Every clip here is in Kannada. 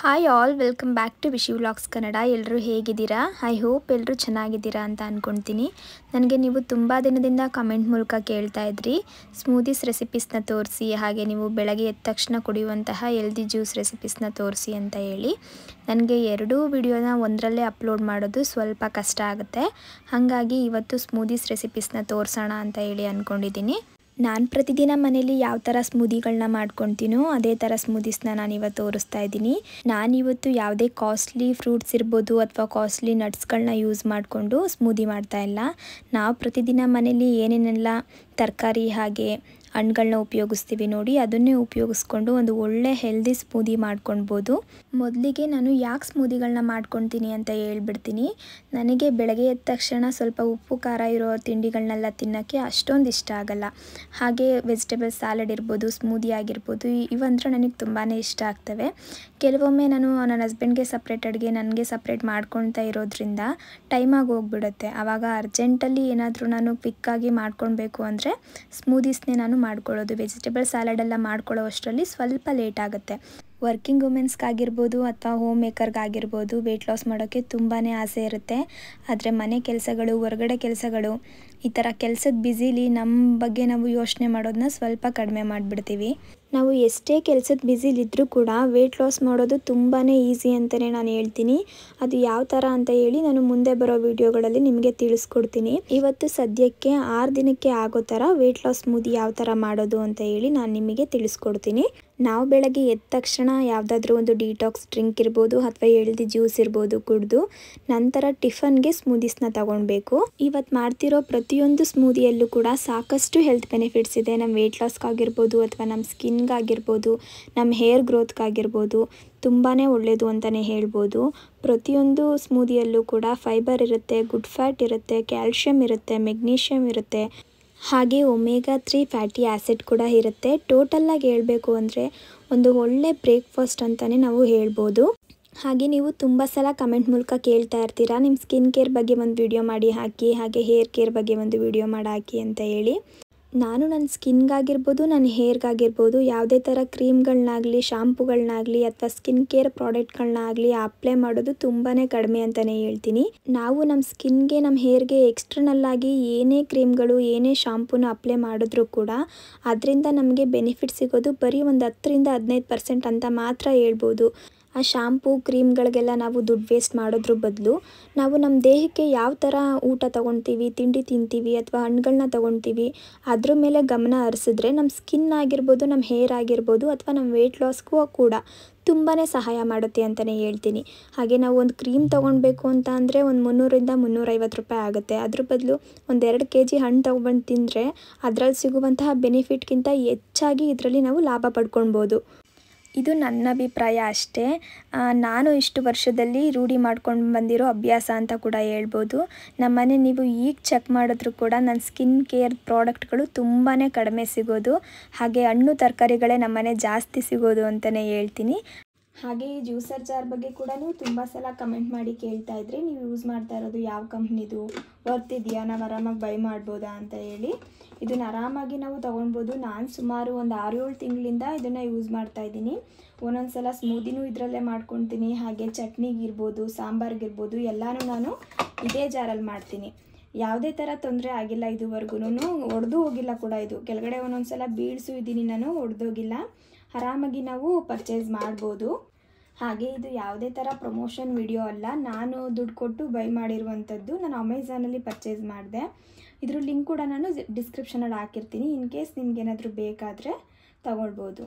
hi all welcome back to Vishi vlogs Kannada ಎಲ್ಲರೂ ಹೇಗಿದ್ದೀರಾ ಐ ಹೋಪ್ ಎಲ್ಲರೂ ಚೆನ್ನಾಗಿದ್ದೀರಾ ಅಂತ ಅಂದ್ಕೊಳ್ತೀನಿ ನನಗೆ ನೀವು ತುಂಬ ದಿನದಿಂದ ಕಮೆಂಟ್ ಮೂಲಕ ಕೇಳ್ತಾ ಇದ್ರಿ ಸ್ಮೂದೀಸ್ ರೆಸಿಪೀಸ್ನ ತೋರಿಸಿ ಹಾಗೆ ನೀವು ಬೆಳಗ್ಗೆ ಎದ್ದ ತಕ್ಷಣ ಕುಡಿಯುವಂತಹ ಎಲ್ದಿ ಜ್ಯೂಸ್ ರೆಸಿಪೀಸ್ನ ತೋರಿಸಿ ಅಂತ ಹೇಳಿ ನನಗೆ ಎರಡೂ ವಿಡಿಯೋನ ಒಂದರಲ್ಲೇ ಅಪ್ಲೋಡ್ ಮಾಡೋದು ಸ್ವಲ್ಪ ಕಷ್ಟ ಆಗುತ್ತೆ ಹಾಗಾಗಿ ಇವತ್ತು ಸ್ಮೂದೀಸ್ ರೆಸಿಪೀಸ್ನ ತೋರಿಸೋಣ ಅಂತ ಹೇಳಿ ಅಂದ್ಕೊಂಡಿದ್ದೀನಿ ನಾನು ಪ್ರತಿದಿನ ಮನೇಲಿ ಯಾವ ಥರ ಸ್ಮೂದಿಗಳನ್ನ ಮಾಡ್ಕೊತೀನೋ ಅದೇ ಥರ ಸ್ಮೂದೀಸ್ನ ನಾನು ಇವತ್ತು ತೋರಿಸ್ತಾ ಇದ್ದೀನಿ ನಾನಿವತ್ತು ಯಾವುದೇ ಕಾಸ್ಟ್ಲಿ ಫ್ರೂಟ್ಸ್ ಇರ್ಬೋದು ಅಥವಾ ಕಾಸ್ಟ್ಲಿ ನಟ್ಸ್ಗಳನ್ನ ಯೂಸ್ ಮಾಡಿಕೊಂಡು ಸ್ಮೂದಿ ಮಾಡ್ತಾ ಇಲ್ಲ ನಾವು ಪ್ರತಿದಿನ ಮನೇಲಿ ಏನೇನೆಲ್ಲ ತರಕಾರಿ ಹಾಗೆ ಹಣ್ಗಳನ್ನ ಉಪಯೋಗಿಸ್ತೀವಿ ನೋಡಿ ಅದನ್ನೇ ಉಪಯೋಗಿಸ್ಕೊಂಡು ಒಂದು ಒಳ್ಳೆ ಹೆಲ್ದಿ ಸ್ಮೂದಿ ಮಾಡ್ಕೊಳ್ಬೋದು ಮೊದಲಿಗೆ ನಾನು ಯಾಕೆ ಸ್ಮೂದಿಗಳನ್ನ ಮಾಡ್ಕೊತೀನಿ ಅಂತ ಹೇಳ್ಬಿಡ್ತೀನಿ ನನಗೆ ಬೆಳಗ್ಗೆ ಎದ್ದ ತಕ್ಷಣ ಸ್ವಲ್ಪ ಉಪ್ಪು ಖಾರ ಇರೋ ತಿಂಡಿಗಳನ್ನೆಲ್ಲ ತಿನ್ನೋಕ್ಕೆ ಅಷ್ಟೊಂದು ಇಷ್ಟ ಆಗಲ್ಲ ಹಾಗೆ ವೆಜಿಟೇಬಲ್ ಸ್ಯಾಲಡ್ ಇರ್ಬೋದು ಸ್ಮೂದಿ ಆಗಿರ್ಬೋದು ಇವಂದ್ರೆ ನನಗೆ ತುಂಬಾ ಇಷ್ಟ ಆಗ್ತವೆ ಕೆಲವೊಮ್ಮೆ ನಾನು ನನ್ನ ಹಸ್ಬೆಂಡ್ಗೆ ಸಪ್ರೇಟ್ ಅಡುಗೆ ನನಗೆ ಸಪ್ರೇಟ್ ಮಾಡ್ಕೊಳ್ತಾ ಇರೋದ್ರಿಂದ ಟೈಮಾಗಿ ಹೋಗ್ಬಿಡುತ್ತೆ ಆವಾಗ ಅರ್ಜೆಂಟಲ್ಲಿ ಏನಾದರೂ ನಾನು ಕ್ವಿಕ್ಕಾಗಿ ಮಾಡ್ಕೊಳ್ಬೇಕು ಅಂದರೆ ಸ್ಮೂದೀಸ್ನೇ ನಾನು ಮಾಡ್ಕೊಳ್ಳೋದು ವೆಜಿಟೇಬಲ್ ಸ್ಯಾಲಡೆಲ್ಲ ಮಾಡ್ಕೊಳ್ಳೋ ಅಷ್ಟರಲ್ಲಿ ಸ್ವಲ್ಪ ಲೇಟ್ ಆಗುತ್ತೆ ವರ್ಕಿಂಗ್ ವುಮೆನ್ಸ್ಗಾಗಿರ್ಬೋದು ಅಥವಾ ಹೋಮ್ ಮೇಕರ್ಗಾಗಿರ್ಬೋದು ವೆಯ್ಟ್ ಲಾಸ್ ಮಾಡೋಕ್ಕೆ ತುಂಬಾ ಆಸೆ ಇರುತ್ತೆ ಆದರೆ ಮನೆ ಕೆಲಸಗಳು ಹೊರಗಡೆ ಕೆಲಸಗಳು ಈ ಥರ ಕೆಲಸದ ಬ್ಯುಸಿಲಿ ನಮ್ಮ ಬಗ್ಗೆ ನಾವು ಯೋಚನೆ ಮಾಡೋದನ್ನ ಸ್ವಲ್ಪ ಕಡಿಮೆ ಮಾಡಿಬಿಡ್ತೀವಿ ನಾವು ಎಷ್ಟೇ ಕೆಲಸದ ಬ್ಯುಸಿಲಿದ್ದರೂ ಕೂಡ ವೆಯ್ಟ್ ಲಾಸ್ ಮಾಡೋದು ತುಂಬಾ ಈಸಿ ಅಂತಲೇ ನಾನು ಹೇಳ್ತೀನಿ ಅದು ಯಾವ ಥರ ಅಂತ ಹೇಳಿ ನಾನು ಮುಂದೆ ಬರೋ ವಿಡಿಯೋಗಳಲ್ಲಿ ನಿಮಗೆ ತಿಳಿಸ್ಕೊಡ್ತೀನಿ ಇವತ್ತು ಸದ್ಯಕ್ಕೆ ಆರು ದಿನಕ್ಕೆ ಆಗೋ ಥರ ವೆಯ್ಟ್ ಲಾಸ್ ಸ್ಮೂದಿ ಯಾವ ಥರ ಮಾಡೋದು ಅಂತ ಹೇಳಿ ನಾನು ನಿಮಗೆ ತಿಳಿಸ್ಕೊಡ್ತೀನಿ ನಾವು ಬೆಳಗ್ಗೆ ಎದ್ದ ತಕ್ಷಣ ಯಾವುದಾದ್ರೂ ಒಂದು ಡಿಟಾಕ್ಸ್ ಡ್ರಿಂಕ್ ಇರ್ಬೋದು ಅಥವಾ ಎಳ್ದಿ ಜ್ಯೂಸ್ ಇರ್ಬೋದು ಕುಡಿದು ನಂತರ ಟಿಫನ್ಗೆ ಸ್ಮೂದೀಸ್ನ ತಗೊಳ್ಬೇಕು ಇವತ್ತು ಮಾಡ್ತಿರೋ ಪ್ರತಿಯೊಂದು ಸ್ಮೂದಿಯಲ್ಲೂ ಕೂಡ ಸಾಕಷ್ಟು ಹೆಲ್ತ್ ಬೆನಿಫಿಟ್ಸ್ ಇದೆ ನಮ್ಮ ವೆಯ್ಟ್ ಲಾಸ್ಗಾಗಿರ್ಬೋದು ಅಥವಾ ನಮ್ಮ ಸ್ಕಿನ್ಗಾಗಿರ್ಬೋದು ನಮ್ಮ ಹೇರ್ ಗ್ರೋತ್ಗಾಗಿರ್ಬೋದು ತುಂಬಾ ಒಳ್ಳೆಯದು ಅಂತಲೇ ಹೇಳ್ಬೋದು ಪ್ರತಿಯೊಂದು ಸ್ಮೂದಿಯಲ್ಲೂ ಕೂಡ ಫೈಬರ್ ಇರುತ್ತೆ ಗುಡ್ ಫ್ಯಾಟ್ ಇರುತ್ತೆ ಕ್ಯಾಲ್ಶಿಯಂ ಇರುತ್ತೆ ಮೆಗ್ನೀಷಿಯಮ್ ಇರುತ್ತೆ ಹಾಗೆ ಒಮೇಗಾ ತ್ರೀ ಫ್ಯಾಟಿ ಆ್ಯಸಿಡ್ ಕೂಡ ಇರುತ್ತೆ ಟೋಟಲ್ಲಾಗಿ ಹೇಳಬೇಕು ಅಂದರೆ ಒಂದು ಒಳ್ಳೆ ಬ್ರೇಕ್ಫಾಸ್ಟ್ ಅಂತಲೇ ನಾವು ಹೇಳ್ಬೋದು ಹಾಗೆ ನೀವು ತುಂಬ ಸಲ ಕಮೆಂಟ್ ಮೂಲಕ ಕೇಳ್ತಾ ಇರ್ತೀರಾ ನಿಮ್ಮ ಸ್ಕಿನ್ ಕೇರ್ ಬಗ್ಗೆ ಒಂದು ವಿಡಿಯೋ ಮಾಡಿ ಹಾಕಿ ಹಾಗೆ ಹೇರ್ ಕೇರ್ ಬಗ್ಗೆ ಒಂದು ವಿಡಿಯೋ ಮಾಡಿ ಹಾಕಿ ಅಂತ ಹೇಳಿ ನಾನು ನನ್ನ ಸ್ಕಿನ್ಗಾಗಿರ್ಬೋದು ನನ್ನ ಹೇರ್ಗಾಗಿರ್ಬೋದು ಯಾವುದೇ ಥರ ಕ್ರೀಮ್ಗಳನ್ನಾಗಲಿ ಶಾಂಪುಗಳನ್ನಾಗಲಿ ಅಥವಾ ಸ್ಕಿನ್ ಕೇರ್ ಪ್ರಾಡಕ್ಟ್ಗಳನ್ನಾಗಲಿ ಅಪ್ಲೈ ಮಾಡೋದು ತುಂಬಾ ಕಡಿಮೆ ಅಂತಲೇ ಹೇಳ್ತೀನಿ ನಾವು ನಮ್ಮ ಸ್ಕಿನ್ಗೆ ನಮ್ಮ ಹೇರ್ಗೆ ಎಕ್ಸ್ಟರ್ನಲ್ ಆಗಿ ಏನೇ ಕ್ರೀಮ್ಗಳು ಏನೇ ಶಾಂಪೂನ ಅಪ್ಲೈ ಮಾಡಿದ್ರೂ ಕೂಡ ಅದರಿಂದ ನಮಗೆ ಬೆನಿಫಿಟ್ ಸಿಗೋದು ಬರೀ ಒಂದು ಹತ್ತರಿಂದ ಹದಿನೈದು ಪರ್ಸೆಂಟ್ ಅಂತ ಮಾತ್ರ ಹೇಳ್ಬೋದು ಆ ಶಾಂಪೂ ಕ್ರೀಮ್ಗಳಿಗೆಲ್ಲ ನಾವು ದುಡ್ಡು ವೇಸ್ಟ್ ಮಾಡೋದ್ರ ಬದಲು ನಾವು ನಮ್ಮ ದೇಹಕ್ಕೆ ಯಾವ ಥರ ಊಟ ತೊಗೊಳ್ತೀವಿ ತಿಂಡಿ ತಿಂತೀವಿ ಅಥವಾ ಹಣ್ಗಳನ್ನ ತೊಗೊಳ್ತೀವಿ ಅದ್ರ ಮೇಲೆ ಗಮನ ಹರಿಸಿದ್ರೆ ನಮ್ಮ ಸ್ಕಿನ್ ಆಗಿರ್ಬೋದು ನಮ್ಮ ಹೇರ್ ಆಗಿರ್ಬೋದು ಅಥವಾ ನಮ್ಮ ವೆಯ್ಟ್ ಲಾಸ್ಗೂ ಕೂಡ ತುಂಬಾ ಸಹಾಯ ಮಾಡುತ್ತೆ ಅಂತಲೇ ಹೇಳ್ತೀನಿ ಹಾಗೆ ನಾವು ಒಂದು ಕ್ರೀಮ್ ತೊಗೊಳ್ಬೇಕು ಅಂತ ಅಂದರೆ ಒಂದು ಮುನ್ನೂರಿಂದ ಮುನ್ನೂರೈವತ್ತು ರೂಪಾಯಿ ಆಗುತ್ತೆ ಅದ್ರ ಬದಲು ಒಂದೆರಡು ಕೆ ಜಿ ಹಣ್ಣು ತೊಗೊಬಂದು ತಿಂದರೆ ಅದರಲ್ಲಿ ಸಿಗುವಂತಹ ಬೆನಿಫಿಟ್ಗಿಂತ ಹೆಚ್ಚಾಗಿ ಇದರಲ್ಲಿ ನಾವು ಲಾಭ ಪಡ್ಕೊಳ್ಬೋದು ಇದು ನನ್ನ ಅಭಿಪ್ರಾಯ ಅಷ್ಟೇ ನಾನು ಇಷ್ಟು ವರ್ಷದಲ್ಲಿ ರೂಢಿ ಮಾಡ್ಕೊಂಡು ಬಂದಿರೋ ಅಭ್ಯಾಸ ಅಂತ ಕೂಡ ಹೇಳ್ಬೋದು ನಮ್ಮನೆ ನೀವು ಈಗ ಚೆಕ್ ಮಾಡಿದ್ರು ಕೂಡ ನನ್ನ ಸ್ಕಿನ್ ಕೇರ್ ಪ್ರಾಡಕ್ಟ್ಗಳು ತುಂಬಾ ಕಡಿಮೆ ಸಿಗೋದು ಹಾಗೆ ಹಣ್ಣು ತರಕಾರಿಗಳೇ ನಮ್ಮನೆ ಜಾಸ್ತಿ ಸಿಗೋದು ಅಂತಲೇ ಹೇಳ್ತೀನಿ ಹಾಗೆ ಈ ಜ್ಯೂಸರ್ ಜಾರ್ ಬಗ್ಗೆ ಕೂಡ ನೀವು ತುಂಬ ಸಲ ಕಮೆಂಟ್ ಮಾಡಿ ಕೇಳ್ತಾ ಇದ್ರಿ ನೀವು ಯೂಸ್ ಮಾಡ್ತಾ ಇರೋದು ಯಾವ ಕಂಪ್ನಿದು ವರ್ತ್ ಇದೆಯಾ ನಾವು ಆರಾಮಾಗಿ ಬೈ ಮಾಡ್ಬೋದಾ ಅಂತ ಹೇಳಿ ಇದನ್ನು ಆರಾಮಾಗಿ ನಾವು ತೊಗೊಳ್ಬೋದು ನಾನು ಸುಮಾರು ಒಂದು ಆರು ಏಳು ತಿಂಗಳಿಂದ ಇದನ್ನು ಯೂಸ್ ಮಾಡ್ತಾ ಇದ್ದೀನಿ ಒಂದೊಂದು ಸಲ ಸ್ಮೂದಿನೂ ಇದರಲ್ಲೇ ಮಾಡ್ಕೊತೀನಿ ಹಾಗೆ ಚಟ್ನಿಗಿರ್ಬೋದು ಸಾಂಬಾರ್ಗಿರ್ಬೋದು ಎಲ್ಲನೂ ನಾನು ಇದೇ ಜಾರಲ್ಲಿ ಮಾಡ್ತೀನಿ ಯಾವುದೇ ಥರ ತೊಂದರೆ ಆಗಿಲ್ಲ ಇದುವರೆಗೂ ಒಡೆದು ಹೋಗಿಲ್ಲ ಕೂಡ ಇದು ಕೆಳಗಡೆ ಒಂದೊಂದು ಸಲ ಬೀಳ್ಸು ಇದ್ದೀನಿ ನಾನು ಒಡೆದೋಗಿಲ್ಲ ಆರಾಮಾಗಿ ನಾವು ಪರ್ಚೇಸ್ ಮಾಡ್ಬೋದು ಹಾಗೆ ಇದು ಯಾವುದೇ ಥರ ಪ್ರಮೋಷನ್ ವಿಡಿಯೋ ಅಲ್ಲ ನಾನು ದುಡ್ಡು ಕೊಟ್ಟು ಬೈ ಮಾಡಿರುವಂಥದ್ದು ನಾನು ಅಮೆಝಾನಲ್ಲಿ ಪರ್ಚೇಸ್ ಮಾಡಿದೆ ಇದ್ರ ಲಿಂಕ್ ಕೂಡ ನಾನು ಡಿಸ್ಕ್ರಿಪ್ಷನಲ್ಲಿ ಹಾಕಿರ್ತೀನಿ ಇನ್ ಕೇಸ್ ನಿಮ್ಗೇನಾದರೂ ಬೇಕಾದರೆ ತಗೊಳ್ಬೋದು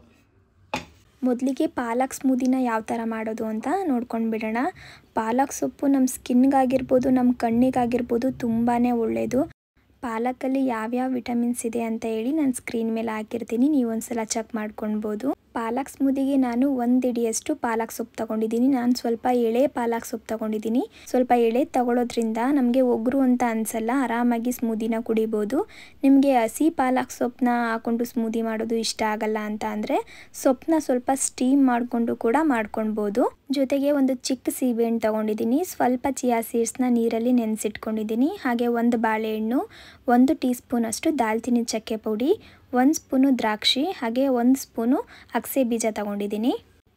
ಮೊದಲಿಗೆ ಪಾಲಕ್ ಸ್ಮೂದಿನ ಯಾವ ಥರ ಮಾಡೋದು ಅಂತ ನೋಡ್ಕೊಂಡು ಬಿಡೋಣ ಪಾಲಕ್ ಸೊಪ್ಪು ನಮ್ಮ ಸ್ಕಿನ್ಗಾಗಿರ್ಬೋದು ನಮ್ಮ ಕಣ್ಣಿಗಾಗಿರ್ಬೋದು ತುಂಬಾ ಒಳ್ಳೆಯದು ಪಾಲಕಲ್ಲಿ ಯಾವ್ಯಾವ ವಿಟಮಿನ್ಸ್ ಇದೆ ಅಂತ ಹೇಳಿ ನಾನು ಸ್ಕ್ರೀನ್ ಮೇಲೆ ಹಾಕಿರ್ತೀನಿ ನೀವು ಒಂದ್ಸಲ ಚೆಕ್ ಮಾಡ್ಕೊಳ್ಬೋದು ಪಾಲಕ್ ಸ್ಮೂದಿಗೆ ನಾನು ಒಂದು ಇಡಿಯಷ್ಟು ಪಾಲಕ್ ಸೊಪ್ಪು ತಗೊಂಡಿದ್ದೀನಿ ನಾನು ಸ್ವಲ್ಪ ಎಳೆ ಪಾಲಕ್ ಸೊಪ್ಪು ತಗೊಂಡಿದ್ದೀನಿ ಸ್ವಲ್ಪ ಎಳೆ ತಗೊಳ್ಳೋದ್ರಿಂದ ನಮಗೆ ಒಗ್ರು ಅಂತ ಅನಿಸಲ್ಲ ಆರಾಮಾಗಿ ಸ್ಮೂದಿನ ಕುಡಿಬೋದು ನಿಮಗೆ ಹಸಿ ಪಾಲಕ್ ಸೊಪ್ಪನ್ನ ಹಾಕೊಂಡು ಸ್ಮೂದಿ ಮಾಡೋದು ಇಷ್ಟ ಆಗಲ್ಲ ಅಂತ ಅಂದರೆ ಸೊಪ್ಪನ್ನ ಸ್ವಲ್ಪ ಸ್ಟೀಮ್ ಮಾಡಿಕೊಂಡು ಕೂಡ ಮಾಡ್ಕೊಳ್ಬೋದು ಜೊತೆಗೆ ಒಂದು ಚಿಕ್ಕ ಸೀಬೆಹಣ್ಣು ತೊಗೊಂಡಿದ್ದೀನಿ ಸ್ವಲ್ಪ ಚಿಯಾ ಸೀಡ್ಸ್ನ ನೀರಲ್ಲಿ ನೆನೆಸಿಟ್ಕೊಂಡಿದ್ದೀನಿ ಹಾಗೆ ಒಂದು ಬಾಳೆಹಣ್ಣು ಒಂದು ಟೀ ಸ್ಪೂನಷ್ಟು ದಾಲ್ಚಿನ್ನಿ ಚಕ್ಕೆ ಪುಡಿ ಒಂದು ಸ್ಪೂನು ದ್ರಾಕ್ಷಿ ಹಾಗೆ ಒಂದು ಸ್ಪೂನು ಅಗಸೆ ಬೀಜ ತಗೊಂಡಿದ್ದೀನಿ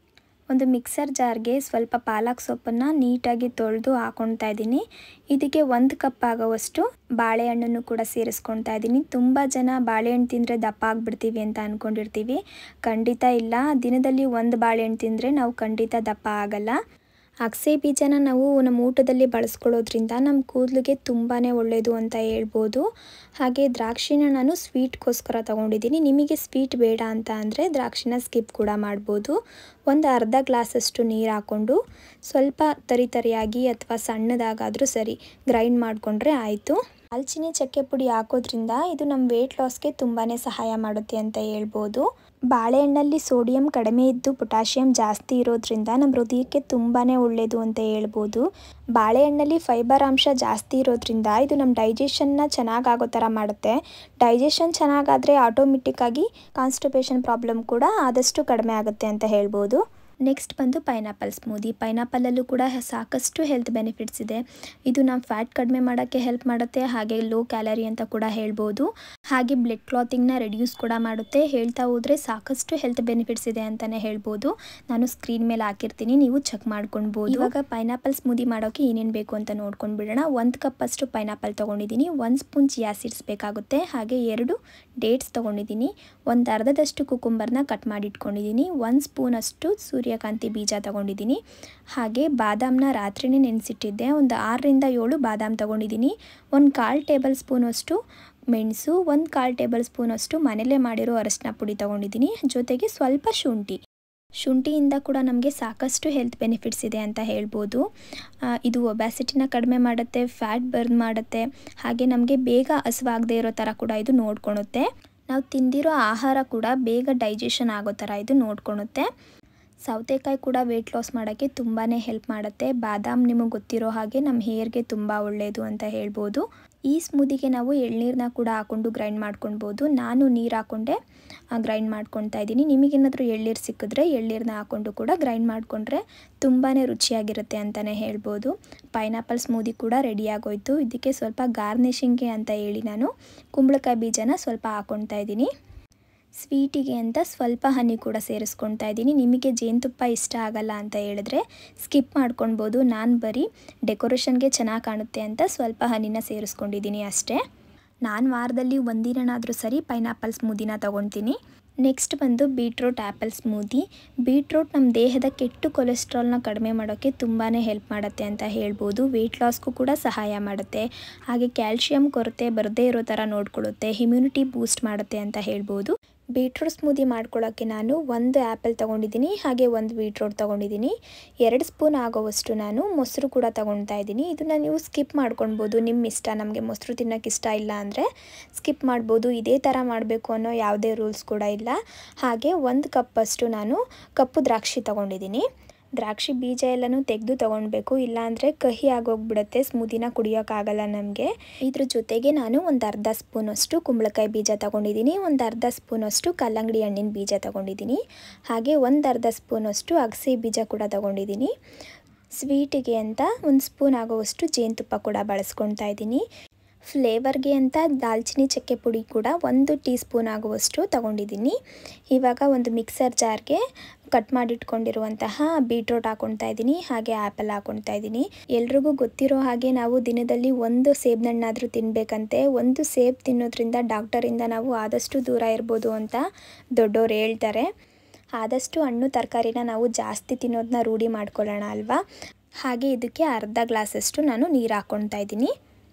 ಒಂದು ಮಿಕ್ಸರ್ ಜಾರ್ಗೆ ಸ್ವಲ್ಪ ಪಾಲಕ್ ಸೊಪ್ಪನ್ನು ನೀಟಾಗಿ ತೊಳೆದು ಹಾಕೊಳ್ತಾ ಇದ್ದೀನಿ ಇದಕ್ಕೆ ಒಂದು ಕಪ್ ಆಗೋವಷ್ಟು ಬಾಳೆಹಣ್ಣನ್ನು ಕೂಡ ಸೇರಿಸ್ಕೊಳ್ತಾ ಇದ್ದೀನಿ ತುಂಬ ಜನ ಬಾಳೆಹಣ್ಣು ತಿಂದರೆ ದಪ್ಪ ಆಗಿಬಿಡ್ತೀವಿ ಅಂತ ಅಂದ್ಕೊಂಡಿರ್ತೀವಿ ಖಂಡಿತ ಇಲ್ಲ ದಿನದಲ್ಲಿ ಒಂದು ಬಾಳೆಹಣ್ಣು ತಿಂದರೆ ನಾವು ಖಂಡಿತ ದಪ್ಪ ಆಗಲ್ಲ ಅಗಸೆ ಬೀಜನ ನಾವು ನಮ್ಮ ಊಟದಲ್ಲಿ ಬಳಸ್ಕೊಳ್ಳೋದ್ರಿಂದ ನಮ್ಮ ಕೂದಲಿಗೆ ತುಂಬಾ ಒಳ್ಳೆಯದು ಅಂತ ಹೇಳ್ಬೋದು ಹಾಗೆ ದ್ರಾಕ್ಷಿನ ನಾನು ಸ್ವೀಟ್ಗೋಸ್ಕರ ತೊಗೊಂಡಿದ್ದೀನಿ ನಿಮಗೆ ಸ್ವೀಟ್ ಬೇಡ ಅಂತ ಅಂದರೆ ದ್ರಾಕ್ಷಿನ ಸ್ಕಿಪ್ ಕೂಡ ಮಾಡ್ಬೋದು ಒಂದು ಅರ್ಧ ಗ್ಲಾಸಷ್ಟು ನೀರು ಹಾಕ್ಕೊಂಡು ಸ್ವಲ್ಪ ತರಿ ತರಿಯಾಗಿ ಅಥವಾ ಸಣ್ಣದಾಗಾದರೂ ಸರಿ ಗ್ರೈಂಡ್ ಮಾಡಿಕೊಂಡ್ರೆ ಆಯಿತು ದಾಲ್ಚಿನ್ನಿ ಚಕ್ಕೆ ಪುಡಿ ಹಾಕೋದ್ರಿಂದ ಇದು ನಮ್ಮ ವೆಯ್ಟ್ ಲಾಸ್ಗೆ ತುಂಬಾ ಸಹಾಯ ಮಾಡುತ್ತೆ ಅಂತ ಹೇಳ್ಬೋದು ಬಾಳೆಹಣ್ಣಲ್ಲಿ ಸೋಡಿಯಂ ಕಡಿಮೆ ಇದ್ದು ಪೊಟ್ಯಾಷಿಯಂ ಜಾಸ್ತಿ ಇರೋದ್ರಿಂದ ನಮ್ಮ ಹೃದಯಕ್ಕೆ ತುಂಬಾ ಒಳ್ಳೆಯದು ಅಂತ ಹೇಳ್ಬೋದು ಬಾಳೆಹಣ್ಣಲ್ಲಿ ಫೈಬರ್ ಅಂಶ ಜಾಸ್ತಿ ಇರೋದ್ರಿಂದ ಇದು ನಮ್ಮ ಡೈಜೆಷನ್ನ ಚೆನ್ನಾಗಿ ಆಗೋ ಥರ ಮಾಡುತ್ತೆ ಡೈಜೆಷನ್ ಚೆನ್ನಾಗಾದರೆ ಆಟೋಮೆಟಿಕ್ಕಾಗಿ ಕಾನ್ಸ್ಟಿಪೇಷನ್ ಪ್ರಾಬ್ಲಮ್ ಕೂಡ ಆದಷ್ಟು ಕಡಿಮೆ ಆಗುತ್ತೆ ಅಂತ ಹೇಳ್ಬೋದು ನೆಕ್ಸ್ಟ್ ಬಂದು ಪೈನಾಪಲ್ ಸ್ಮೂದಿ ಪೈನಾಪಲಲ್ಲೂ ಕೂಡ ಸಾಕಷ್ಟು ಹೆಲ್ತ್ ಬೆನಿಫಿಟ್ಸ್ ಇದೆ ಇದು ನಮ್ಮ ಫ್ಯಾಟ್ ಕಡಿಮೆ ಮಾಡೋಕ್ಕೆ ಹೆಲ್ಪ್ ಮಾಡುತ್ತೆ ಹಾಗೆ ಲೋ ಕ್ಯಾಲರಿ ಅಂತ ಕೂಡ ಹೇಳ್ಬೋದು ಹಾಗೆ ಬ್ಲಡ್ ಕ್ಲಾತಿಂಗ್ನ ರೆಡ್ಯೂಸ್ ಕೂಡ ಮಾಡುತ್ತೆ ಹೇಳ್ತಾ ಹೋದರೆ ಸಾಕಷ್ಟು ಹೆಲ್ತ್ ಬೆನಿಫಿಟ್ಸ್ ಇದೆ ಅಂತಲೇ ಹೇಳ್ಬೋದು ನಾನು ಸ್ಕ್ರೀನ್ ಮೇಲೆ ಹಾಕಿರ್ತೀನಿ ನೀವು ಚೆಕ್ ಮಾಡ್ಕೊಳ್ಬೋದು ಇವಾಗ ಪೈನಾಪಲ್ ಸ್ಮೂದಿ ಮಾಡೋಕ್ಕೆ ಏನೇನು ಬೇಕು ಅಂತ ನೋಡ್ಕೊಂಡು ಬಿಡೋಣ ಒಂದು ಕಪ್ ಅಷ್ಟು ಪೈನಾಪಲ್ ತೊಗೊಂಡಿದ್ದೀನಿ ಒಂದು ಸ್ಪೂನ್ ಚಿಯಾ ಸೀಡ್ಸ್ ಬೇಕಾಗುತ್ತೆ ಹಾಗೆ ಎರಡು ಡೇಟ್ಸ್ ತೊಗೊಂಡಿದ್ದೀನಿ ಒಂದು ಅರ್ಧದಷ್ಟು ಕುಕುಂಬರ್ನ ಕಟ್ ಮಾಡಿ ಇಟ್ಕೊಂಡಿದ್ದೀನಿ ಒಂದು ಸ್ಪೂನಷ್ಟು ಸೂರ್ಯಕಾಂತಿ ಬೀಜ ತೊಗೊಂಡಿದ್ದೀನಿ ಹಾಗೆ ಬಾದಾಮನ್ನ ರಾತ್ರಿನೇ ನೆನೆಸಿಟ್ಟಿದ್ದೆ ಒಂದು ಆರರಿಂದ ಏಳು ಬಾದಾಮ್ ತೊಗೊಂಡಿದ್ದೀನಿ ಒಂದು ಕಾಲು ಟೇಬಲ್ ಸ್ಪೂನಷ್ಟು ಮೆಣಸು ಒಂದು ಕಾಲು ಟೇಬಲ್ ಸ್ಪೂನಷ್ಟು ಮನೇಲೇ ಮಾಡಿರೋ ಅರಶಿನ ಪುಡಿ ತೊಗೊಂಡಿದ್ದೀನಿ ಜೊತೆಗೆ ಸ್ವಲ್ಪ ಶುಂಠಿ ಶುಂಠಿಯಿಂದ ಕೂಡ ನಮಗೆ ಸಾಕಷ್ಟು ಹೆಲ್ತ್ ಬೆನಿಫಿಟ್ಸ್ ಇದೆ ಅಂತ ಹೇಳ್ಬೋದು ಇದು ಒಬ್ಯಾಸಿಟಿನ ಕಡಿಮೆ ಮಾಡುತ್ತೆ ಫ್ಯಾಟ್ ಬರ್ನ್ ಮಾಡುತ್ತೆ ಹಾಗೆ ನಮಗೆ ಬೇಗ ಹಸುವಾಗದೇ ಇರೋ ಥರ ಕೂಡ ಇದು ನೋಡ್ಕೊಳುತ್ತೆ ನಾವು ತಿಂದಿರೋ ಆಹಾರ ಕೂಡ ಬೇಗ ಡೈಜೆಷನ್ ಆಗೋ ಥರ ಇದು ನೋಡ್ಕೊಳುತ್ತೆ ಸೌತೆಕಾಯಿ ಕೂಡ ವೆಯ್ಟ್ ಲಾಸ್ ಮಾಡೋಕ್ಕೆ ತುಂಬಾ ಹೆಲ್ಪ್ ಮಾಡುತ್ತೆ ಬಾದಾಮ್ ನಿಮಗೆ ಗೊತ್ತಿರೋ ಹಾಗೆ ನಮ್ಮ ಹೇರ್ಗೆ ತುಂಬ ಒಳ್ಳೆಯದು ಅಂತ ಹೇಳ್ಬೋದು ಈ ಸ್ಮೂದಿಗೆ ನಾವು ಎಳ್ನೀರನ್ನ ಕೂಡ ಹಾಕ್ಕೊಂಡು ಗ್ರೈಂಡ್ ಮಾಡ್ಕೊಳ್ಬೋದು ನಾನು ನೀರು ಹಾಕ್ಕೊಂಡೆ ಗ್ರೈಂಡ್ ಮಾಡ್ಕೊಳ್ತಾ ಇದ್ದೀನಿ ನಿಮಗೇನಾದರೂ ಎಳ್ನೀರು ಸಿಕ್ಕಿದ್ರೆ ಎಳ್ನೀರನ್ನ ಹಾಕ್ಕೊಂಡು ಕೂಡ ಗ್ರೈಂಡ್ ಮಾಡಿಕೊಂಡ್ರೆ ತುಂಬಾ ರುಚಿಯಾಗಿರುತ್ತೆ ಅಂತಲೇ ಹೇಳ್ಬೋದು ಪೈನಾಪಲ್ ಸ್ಮೂದಿ ಕೂಡ ರೆಡಿಯಾಗೋಯ್ತು ಇದಕ್ಕೆ ಸ್ವಲ್ಪ ಗಾರ್ನಿಷಿಂಗ್ಗೆ ಅಂತ ಹೇಳಿ ನಾನು ಕುಂಬಳಕಾಯಿ ಬೀಜನ ಸ್ವಲ್ಪ ಹಾಕ್ಕೊಳ್ತಾ ಇದ್ದೀನಿ ಸ್ವೀಟಿಗೆ ಅಂತ ಸ್ವಲ್ಪ ಹನಿ ಕೂಡ ಸೇರಿಸ್ಕೊಳ್ತಾ ಇದ್ದೀನಿ ನಿಮಗೆ ಜೇನುತುಪ್ಪ ಇಷ್ಟ ಆಗಲ್ಲ ಅಂತ ಹೇಳಿದ್ರೆ ಸ್ಕಿಪ್ ಮಾಡ್ಕೊಳ್ಬೋದು ನಾನು ಬರೀ ಡೆಕೋರೇಷನ್ಗೆ ಚೆನ್ನಾಗಿ ಕಾಣುತ್ತೆ ಅಂತ ಸ್ವಲ್ಪ ಹನಿನ ಸೇರಿಸ್ಕೊಂಡಿದ್ದೀನಿ ಅಷ್ಟೇ ನಾನು ವಾರದಲ್ಲಿ ಒಂದಿನಾದರೂ ಸರಿ ಪೈನಾಪಲ್ ಸ್ಮೂದಿನ ತೊಗೊಳ್ತೀನಿ ನೆಕ್ಸ್ಟ್ ಬಂದು ಬೀಟ್ರೂಟ್ ಆ್ಯಪಲ್ ಸ್ಮೂದಿ ಬೀಟ್ರೂಟ್ ನಮ್ಮ ದೇಹದ ಕೆಟ್ಟು ಕೊಲೆಸ್ಟ್ರಾಲ್ನ ಕಡಿಮೆ ಮಾಡೋಕ್ಕೆ ತುಂಬಾ ಹೆಲ್ಪ್ ಮಾಡುತ್ತೆ ಅಂತ ಹೇಳ್ಬೋದು ವೆಯ್ಟ್ ಲಾಸ್ಗೂ ಕೂಡ ಸಹಾಯ ಮಾಡುತ್ತೆ ಹಾಗೆ ಕ್ಯಾಲ್ಶಿಯಂ ಕೊರತೆ ಬರದೇ ಇರೋ ಥರ ನೋಡ್ಕೊಳ್ಳುತ್ತೆ ಇಮ್ಯುನಿಟಿ ಬೂಸ್ಟ್ ಮಾಡುತ್ತೆ ಅಂತ ಹೇಳ್ಬೋದು ಬೀಟ್ರೂಟ್ ಸ್ಮೂದಿ ಮಾಡ್ಕೊಳ್ಳೋಕ್ಕೆ ನಾನು ಒಂದು ಆ್ಯಪಲ್ ತೊಗೊಂಡಿದ್ದೀನಿ ಹಾಗೆ ಒಂದು ಬೀಟ್ರೂಟ್ ತೊಗೊಂಡಿದ್ದೀನಿ ಎರಡು ಸ್ಪೂನ್ ಆಗೋವಷ್ಟು ನಾನು ಮೊಸರು ಕೂಡ ತೊಗೊಳ್ತಾ ಇದ್ದೀನಿ ಇದನ್ನು ನೀವು ಸ್ಕಿಪ್ ಮಾಡ್ಕೊಳ್ಬೋದು ನಿಮ್ಮ ಇಷ್ಟ ನಮಗೆ ಮೊಸರು ತಿನ್ನೋಕ್ಕೆ ಇಷ್ಟ ಇಲ್ಲ ಅಂದರೆ ಸ್ಕಿಪ್ ಮಾಡ್ಬೋದು ಇದೇ ಥರ ಮಾಡಬೇಕು ಅನ್ನೋ ಯಾವುದೇ ರೂಲ್ಸ್ ಕೂಡ ಇಲ್ಲ ಹಾಗೆ ಒಂದು ಕಪ್ಪಷ್ಟು ನಾನು ಕಪ್ಪು ದ್ರಾಕ್ಷಿ ತೊಗೊಂಡಿದ್ದೀನಿ ದ್ರಾಕ್ಷಿ ಬೀಜ ಎಲ್ಲನೂ ತೆಗೆದು ತೊಗೊಳ್ಬೇಕು ಇಲ್ಲಾಂದರೆ ಕಹಿ ಆಗೋಗ್ಬಿಡುತ್ತೆ ಸ್ಮೂದಿನ ಕುಡಿಯೋಕ್ಕಾಗಲ್ಲ ನಮಗೆ ಇದ್ರ ಜೊತೆಗೆ ನಾನು ಒಂದು ಅರ್ಧ ಸ್ಪೂನಷ್ಟು ಕುಂಬಳಕಾಯಿ ಬೀಜ ತೊಗೊಂಡಿದ್ದೀನಿ ಒಂದು ಅರ್ಧ ಸ್ಪೂನಷ್ಟು ಕಲ್ಲಂಗಡಿ ಹಣ್ಣಿನ ಬೀಜ ತೊಗೊಂಡಿದ್ದೀನಿ ಹಾಗೆ ಒಂದು ಅರ್ಧ ಸ್ಪೂನಷ್ಟು ಅಗಸೆ ಬೀಜ ಕೂಡ ತೊಗೊಂಡಿದ್ದೀನಿ ಸ್ವೀಟಿಗೆ ಅಂತ ಒಂದು ಸ್ಪೂನ್ ಆಗೋವಷ್ಟು ಜೇನುತುಪ್ಪ ಕೂಡ ಬಳಸ್ಕೊಳ್ತಾ ಇದ್ದೀನಿ ಫ್ಲೇವರ್ಗೆ ಅಂತ ದಾಲ್ಚಿನ್ನಿ ಚಕ್ಕೆ ಪುಡಿ ಕೂಡ ಒಂದು ಟೀ ಸ್ಪೂನ್ ಆಗುವಷ್ಟು ತಗೊಂಡಿದ್ದೀನಿ ಇವಾಗ ಒಂದು ಮಿಕ್ಸರ್ ಜಾರ್ಗೆ ಕಟ್ ಮಾಡಿಟ್ಕೊಂಡಿರುವಂತಹ ಬೀಟ್ರೋಟ್ ಹಾಕೊಳ್ತಾ ಇದ್ದೀನಿ ಹಾಗೆ ಆ್ಯಪಲ್ ಹಾಕೊಳ್ತಾ ಇದ್ದೀನಿ ಎಲ್ರಿಗೂ ಗೊತ್ತಿರೋ ಹಾಗೆ ನಾವು ದಿನದಲ್ಲಿ ಒಂದು ಸೇಬ್ನಣ್ಣಾದರೂ ತಿನ್ನಬೇಕಂತೆ ಒಂದು ಸೇಬ್ ತಿನ್ನೋದ್ರಿಂದ ಡಾಕ್ಟರಿಂದ ನಾವು ಆದಷ್ಟು ದೂರ ಇರ್ಬೋದು ಅಂತ ದೊಡ್ಡೋರು ಹೇಳ್ತಾರೆ ಆದಷ್ಟು ಹಣ್ಣು ತರಕಾರಿನ ನಾವು ಜಾಸ್ತಿ ತಿನ್ನೋದನ್ನ ರೂಢಿ ಮಾಡ್ಕೊಳ್ಳೋಣ ಅಲ್ವಾ ಹಾಗೆ ಇದಕ್ಕೆ ಅರ್ಧ ಗ್ಲಾಸಷ್ಟು ನಾನು ನೀರು ಹಾಕ್ಕೊಳ್ತಾ ಇದ್ದೀನಿ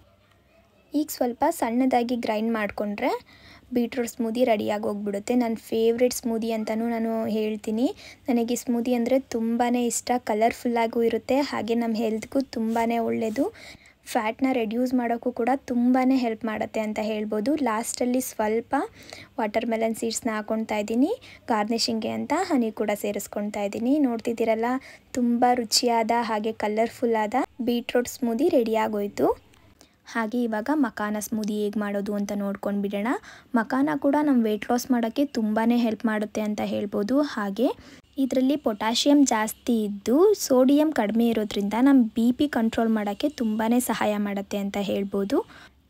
ಈಗ ಸ್ವಲ್ಪ ಸಣ್ಣದಾಗಿ ಗ್ರೈಂಡ್ ಮಾಡಿಕೊಂಡ್ರೆ ಬೀಟ್ರೂಟ್ ಸ್ಮೂದಿ ರೆಡಿಯಾಗಿ ಹೋಗ್ಬಿಡುತ್ತೆ ನನ್ನ ಫೇವ್ರೆಟ್ ಸ್ಮೂದಿ ಅಂತಲೂ ನಾನು ಹೇಳ್ತೀನಿ ನನಗೆ ಸ್ಮೂದಿ ಅಂದರೆ ತುಂಬಾ ಇಷ್ಟ ಕಲರ್ಫುಲ್ಲಾಗೂ ಇರುತ್ತೆ ಹಾಗೆ ನಮ್ಮ ಹೆಲ್ತ್ಗೂ ತುಂಬಾ ಒಳ್ಳೆಯದು ಫ್ಯಾಟ್ನ ರೆಡ್ಯೂಸ್ ಮಾಡೋಕ್ಕೂ ಕೂಡ ತುಂಬಾ ಹೆಲ್ಪ್ ಮಾಡುತ್ತೆ ಅಂತ ಹೇಳ್ಬೋದು ಲಾಸ್ಟಲ್ಲಿ ಸ್ವಲ್ಪ ವಾಟರ್ ಮೆಲನ್ ಸೀಡ್ಸ್ನ ಹಾಕ್ಕೊಳ್ತಾ ಇದ್ದೀನಿ ಗಾರ್ನಿಷಿಂಗ್ಗೆ ಅಂತ ಹನಿ ಕೂಡ ಸೇರಿಸ್ಕೊಳ್ತಾ ಇದ್ದೀನಿ ನೋಡ್ತಿದ್ದೀರಲ್ಲ ತುಂಬ ರುಚಿಯಾದ ಹಾಗೆ ಕಲರ್ಫುಲ್ಲಾದ ಬೀಟ್ರೂಟ್ ಸ್ಮೂದಿ ರೆಡಿಯಾಗೋಯ್ತು ಹಾಗೆ ಇವಾಗ ಮಕಾನ ಸ್ಮೂದಿ ಹೇಗೆ ಮಾಡೋದು ಅಂತ ನೋಡ್ಕೊಂಡು ಬಿಡೋಣ ಮಕಾನ ಕೂಡ ನಮ್ಮ ವೆಯ್ಟ್ ಲಾಸ್ ಮಾಡೋಕ್ಕೆ ತುಂಬಾ ಹೆಲ್ಪ್ ಮಾಡುತ್ತೆ ಅಂತ ಹೇಳ್ಬೋದು ಹಾಗೆ ಇದರಲ್ಲಿ ಪೊಟ್ಯಾಷಿಯಮ್ ಜಾಸ್ತಿ ಇದ್ದು ಸೋಡಿಯಂ ಕಡಿಮೆ ಇರೋದ್ರಿಂದ ನಮ್ಮ ಬಿ ಪಿ ಕಂಟ್ರೋಲ್ ಮಾಡೋಕ್ಕೆ ತುಂಬಾ ಸಹಾಯ ಮಾಡುತ್ತೆ ಅಂತ ಹೇಳ್ಬೋದು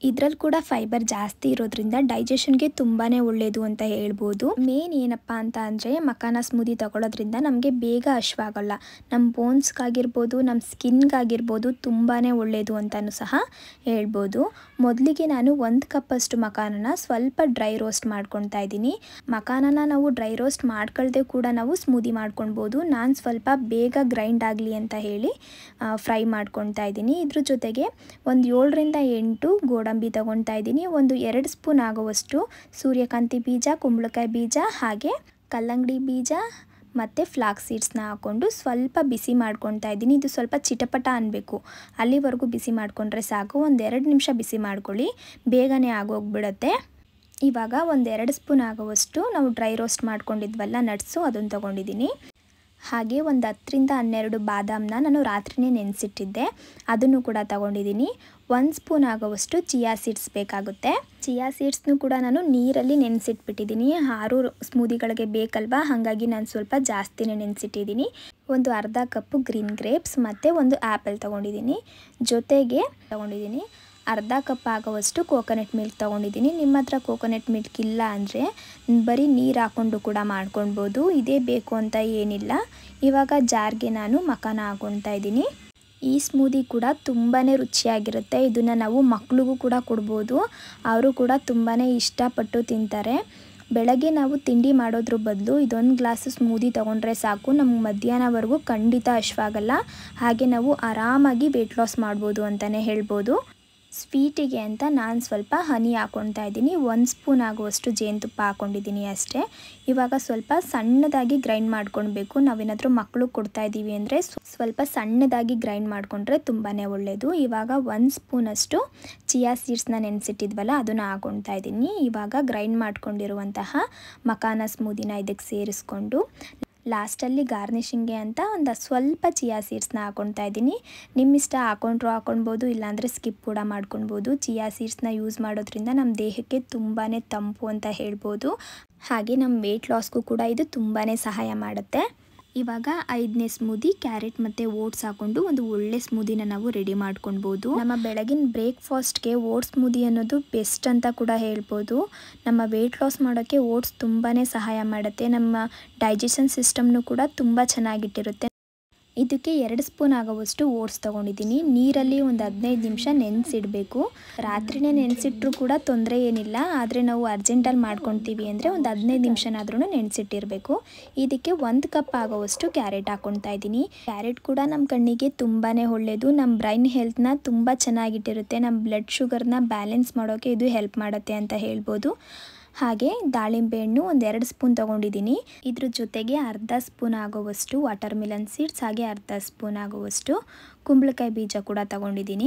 ಇದರಲ್ಲಿ ಕೂಡ ಫೈಬರ್ ಜಾಸ್ತಿ ಇರೋದ್ರಿಂದ ಡೈಜೆಷನ್ಗೆ ತುಂಬಾ ಒಳ್ಳೆಯದು ಅಂತ ಹೇಳ್ಬೋದು ಮೇನ್ ಏನಪ್ಪ ಅಂತ ಅಂದರೆ ಮಕಾನ ಸ್ಮೂದಿ ತಗೊಳ್ಳೋದ್ರಿಂದ ನಮಗೆ ಬೇಗ ಹಶ್ವಾಗಲ್ಲ ನಮ್ಮ ಬೋನ್ಸ್ಗಾಗಿರ್ಬೋದು ನಮ್ಮ ಸ್ಕಿನ್ಗಾಗಿರ್ಬೋದು ತುಂಬಾ ಒಳ್ಳೆಯದು ಅಂತಲೂ ಸಹ ಹೇಳ್ಬೋದು ಮೊದಲಿಗೆ ನಾನು ಒಂದು ಕಪ್ಪಷ್ಟು ಮಕಾನನ ಸ್ವಲ್ಪ ಡ್ರೈ ರೋಸ್ಟ್ ಮಾಡ್ಕೊತಾ ಇದ್ದೀನಿ ಮಕಾನನ ನಾವು ಡ್ರೈ ರೋಸ್ಟ್ ಮಾಡ್ಕೊಳ್ದೆ ಕೂಡ ನಾವು ಸ್ಮೂದಿ ಮಾಡ್ಕೊಳ್ಬೋದು ನಾನು ಸ್ವಲ್ಪ ಬೇಗ ಗ್ರೈಂಡ್ ಆಗಲಿ ಅಂತ ಹೇಳಿ ಫ್ರೈ ಮಾಡ್ಕೊತಾ ಇದ್ದೀನಿ ಇದ್ರ ಜೊತೆಗೆ ಒಂದು ಏಳರಿಂದ ಎಂಟು ಗೋಡಂಬಿ ತಗೊತಾ ಇದ್ದೀನಿ ಒಂದು ಎರಡು ಸ್ಪೂನ್ ಆಗುವಷ್ಟು ಸೂರ್ಯಕಾಂತಿ ಬೀಜ ಕುಂಬಳಕಾಯಿ ಬೀಜ ಹಾಗೆ ಕಲ್ಲಂಗಡಿ ಬೀಜ ಮತ್ತು ಫ್ಲಾಕ್ ಸೀಡ್ಸ್ನ ಹಾಕ್ಕೊಂಡು ಸ್ವಲ್ಪ ಬಿಸಿ ಮಾಡ್ಕೊತಾ ಇದ್ದೀನಿ ಇದು ಸ್ವಲ್ಪ ಚಿಟಪಟ ಅನ್ನಬೇಕು ಅಲ್ಲಿವರೆಗೂ ಬಿಸಿ ಮಾಡಿಕೊಂಡ್ರೆ ಸಾಕು ಒಂದೆರಡು ನಿಮಿಷ ಬಿಸಿ ಮಾಡ್ಕೊಳ್ಳಿ ಬೇಗನೆ ಆಗೋಗ್ಬಿಡತ್ತೆ ಇವಾಗ ಒಂದೆರಡು ಸ್ಪೂನ್ ಆಗುವಷ್ಟು ನಾವು ಡ್ರೈ ರೋಸ್ಟ್ ಮಾಡ್ಕೊಂಡಿದ್ವಲ್ಲ ನಟ್ಸು ಅದನ್ನು ತೊಗೊಂಡಿದ್ದೀನಿ ಹಾಗೆ ಒಂದು ಹತ್ತರಿಂದ ಹನ್ನೆರಡು ಬಾದಾಮನ್ನ ನಾನು ರಾತ್ರಿನೇ ನೆನೆಸಿಟ್ಟಿದ್ದೆ ಅದನ್ನು ಕೂಡ ತಗೊಂಡಿದ್ದೀನಿ ಒಂದು ಸ್ಪೂನ್ ಆಗುವಷ್ಟು ಚಿಯಾ ಸೀಡ್ಸ್ ಬೇಕಾಗುತ್ತೆ ಚಿಯಾ ಸೀಡ್ಸ್ನು ಕೂಡ ನಾನು ನೀರಲ್ಲಿ ನೆನೆಸಿಟ್ಬಿಟ್ಟಿದ್ದೀನಿ ಆರು ಸ್ಮೂದಿಗಳಿಗೆ ಬೇಕಲ್ವಾ ಹಾಗಾಗಿ ನಾನು ಸ್ವಲ್ಪ ಜಾಸ್ತಿನೇ ನೆನೆಸಿಟ್ಟಿದ್ದೀನಿ ಒಂದು ಅರ್ಧ ಕಪ್ಪು ಗ್ರೀನ್ ಗ್ರೇಪ್ಸ್ ಮತ್ತು ಒಂದು ಆ್ಯಪಲ್ ತೊಗೊಂಡಿದ್ದೀನಿ ಜೊತೆಗೆ ತೊಗೊಂಡಿದ್ದೀನಿ ಅರ್ಧ ಕಪ್ ಆಗುವಷ್ಟು ಕೋಕೋನಟ್ ಮಿಲ್ಕ್ ತೊಗೊಂಡಿದ್ದೀನಿ ನಿಮ್ಮ ಹತ್ರ ಕೋಕೋನಟ್ ಮಿಲ್ಕ್ ಇಲ್ಲ ಅಂದರೆ ಬರೀ ನೀರು ಹಾಕ್ಕೊಂಡು ಕೂಡ ಮಾಡ್ಕೊಳ್ಬೋದು ಇದೇ ಬೇಕು ಅಂತ ಏನಿಲ್ಲ ಇವಾಗ ಜಾರ್ಗೆ ನಾನು ಮಕಾನ ಹಾಕ್ಕೊಳ್ತಾ ಇದ್ದೀನಿ ಈ ಸ್ಮೂದಿ ಕೂಡ ತುಂಬಾ ರುಚಿಯಾಗಿರುತ್ತೆ ಇದನ್ನು ನಾವು ಮಕ್ಳಿಗೂ ಕೂಡ ಕೊಡ್ಬೋದು ಅವರು ಕೂಡ ತುಂಬಾ ಇಷ್ಟಪಟ್ಟು ತಿಂತಾರೆ ಬೆಳಗ್ಗೆ ನಾವು ತಿಂಡಿ ಮಾಡೋದ್ರ ಬದಲು ಇದೊಂದು ಗ್ಲಾಸ್ ಸ್ಮೂದಿ ತೊಗೊಂಡ್ರೆ ಸಾಕು ನಮ್ಗೆ ಮಧ್ಯಾಹ್ನವರೆಗೂ ಖಂಡಿತ ಹಶ್ವಾಗಲ್ಲ ಹಾಗೆ ನಾವು ಆರಾಮಾಗಿ ವೆಯ್ಟ್ ಲಾಸ್ ಮಾಡ್ಬೋದು ಅಂತಲೇ ಹೇಳ್ಬೋದು ಸ್ವೀಟಿಗೆ ಅಂತ ನಾನು ಸ್ವಲ್ಪ ಹನಿ ಹಾಕ್ಕೊಳ್ತಾ ಇದ್ದೀನಿ ಒಂದು ಸ್ಪೂನ್ ಆಗುವಷ್ಟು ಜೇನುತುಪ್ಪ ಹಾಕ್ಕೊಂಡಿದ್ದೀನಿ ಅಷ್ಟೇ ಇವಾಗ ಸ್ವಲ್ಪ ಸಣ್ಣದಾಗಿ ಗ್ರೈಂಡ್ ಮಾಡ್ಕೊಳ್ಬೇಕು ನಾವೇನಾದರೂ ಮಕ್ಕಳು ಕೊಡ್ತಾ ಇದ್ದೀವಿ ಅಂದರೆ ಸ್ವಲ್ಪ ಸಣ್ಣದಾಗಿ ಗ್ರೈಂಡ್ ಮಾಡಿಕೊಂಡ್ರೆ ತುಂಬಾ ಒಳ್ಳೆಯದು ಇವಾಗ ಒಂದು ಸ್ಪೂನಷ್ಟು ಚಿಯಾ ಸೀಡ್ಸ್ನ ನೆನೆಸಿಟ್ಟಿದ್ವಲ್ಲ ಅದನ್ನು ಹಾಕ್ಕೊಳ್ತಾ ಇದ್ದೀನಿ ಇವಾಗ ಗ್ರೈಂಡ್ ಮಾಡ್ಕೊಂಡಿರುವಂತಹ ಮಕಾನ ಸ್ಮೂದಿನ ಇದಕ್ಕೆ ಸೇರಿಸ್ಕೊಂಡು ಲಾಸ್ಟಲ್ಲಿ ಗಾರ್ನಿಷಿಂಗ್ಗೆ ಅಂತ ಒಂದು ಸ್ವಲ್ಪ ಚಿಯಾ ಸೀಡ್ಸ್ನ ಹಾಕ್ಕೊಳ್ತಾ ಇದ್ದೀನಿ ನಿಮ್ಮ ಇಷ್ಟ ಹಾಕೊಂಡ್ರು ಹಾಕೊಳ್ಬೋದು ಇಲ್ಲಾಂದರೆ ಸ್ಕಿಪ್ ಕೂಡ ಮಾಡ್ಕೊಳ್ಬೋದು ಚಿಯಾ ಸೀಡ್ಸ್ನ ಯೂಸ್ ಮಾಡೋದ್ರಿಂದ ನಮ್ಮ ದೇಹಕ್ಕೆ ತುಂಬಾ ತಂಪು ಅಂತ ಹೇಳ್ಬೋದು ಹಾಗೆ ನಮ್ಮ ವೆಯ್ಟ್ ಲಾಸ್ಗೂ ಕೂಡ ಇದು ತುಂಬಾ ಸಹಾಯ ಮಾಡುತ್ತೆ ಇವಾಗ ಐದನೇ ಸ್ಮೂದಿ ಕ್ಯಾರೆಟ್ ಮತ್ತು ಓಟ್ಸ್ ಹಾಕೊಂಡು ಒಂದು ಒಳ್ಳೆ ಸ್ಮೂದಿನ ನಾವು ರೆಡಿ ಮಾಡ್ಕೊಳ್ಬೋದು ನಮ್ಮ ಬೆಳಗಿನ ಬ್ರೇಕ್ಫಾಸ್ಟ್ಗೆ ಓಟ್ಸ್ ಸ್ಮೂದಿ ಅನ್ನೋದು ಬೆಸ್ಟ್ ಅಂತ ಕೂಡ ಹೇಳ್ಬೋದು ನಮ್ಮ ವೆಯ್ಟ್ ಲಾಸ್ ಮಾಡೋಕ್ಕೆ ಓಟ್ಸ್ ತುಂಬಾ ಸಹಾಯ ಮಾಡುತ್ತೆ ನಮ್ಮ ಡೈಜೆಷನ್ ಸಿಸ್ಟಮ್ನು ಕೂಡ ತುಂಬ ಚೆನ್ನಾಗಿಟ್ಟಿರುತ್ತೆ ಇದಕ್ಕೆ ಎರಡು ಸ್ಪೂನ್ ಆಗೋವಷ್ಟು ಓಟ್ಸ್ ತೊಗೊಂಡಿದ್ದೀನಿ ನೀರಲ್ಲಿ ಒಂದು ಹದಿನೈದು ನಿಮಿಷ ನೆನೆಸಿಡಬೇಕು ರಾತ್ರಿನೇ ನೆನೆಸಿಟ್ರೂ ಕೂಡ ತೊಂದರೆ ಏನಿಲ್ಲ ಆದರೆ ನಾವು ಅರ್ಜೆಂಟಲ್ಲಿ ಮಾಡ್ಕೊತೀವಿ ಅಂದರೆ ಒಂದು ಹದಿನೈದು ನಿಮಿಷನಾದ್ರೂ ನೆನೆಸಿಟ್ಟಿರಬೇಕು ಇದಕ್ಕೆ ಒಂದು ಕಪ್ ಆಗೋವಷ್ಟು ಕ್ಯಾರೆಟ್ ಹಾಕ್ಕೊಳ್ತಾ ಇದ್ದೀನಿ ಕ್ಯಾರೆಟ್ ಕೂಡ ನಮ್ಮ ಕಣ್ಣಿಗೆ ತುಂಬಾ ಒಳ್ಳೆಯದು ನಮ್ಮ ಬ್ರೈನ್ ಹೆಲ್ತ್ನ ತುಂಬ ಚೆನ್ನಾಗಿಟ್ಟಿರುತ್ತೆ ನಮ್ಮ ಬ್ಲಡ್ ಶುಗರ್ನ ಬ್ಯಾಲೆನ್ಸ್ ಮಾಡೋಕ್ಕೆ ಇದು ಹೆಲ್ಪ್ ಮಾಡುತ್ತೆ ಅಂತ ಹೇಳ್ಬೋದು ಹಾಗೆ ದಾಳಿಂಬೆ ಹಣ್ಣು ಒಂದೆರಡು ಸ್ಪೂನ್ ತೊಗೊಂಡಿದ್ದೀನಿ ಇದ್ರ ಜೊತೆಗೆ ಅರ್ಧ ಸ್ಪೂನ್ ಆಗುವಷ್ಟು ವಾಟರ್ ಮಿಲನ್ ಸೀಡ್ಸ್ ಹಾಗೆ ಅರ್ಧ ಸ್ಪೂನ್ ಆಗುವಷ್ಟು ಕುಂಬಳಕಾಯಿ ಬೀಜ ಕೂಡ ತೊಗೊಂಡಿದ್ದೀನಿ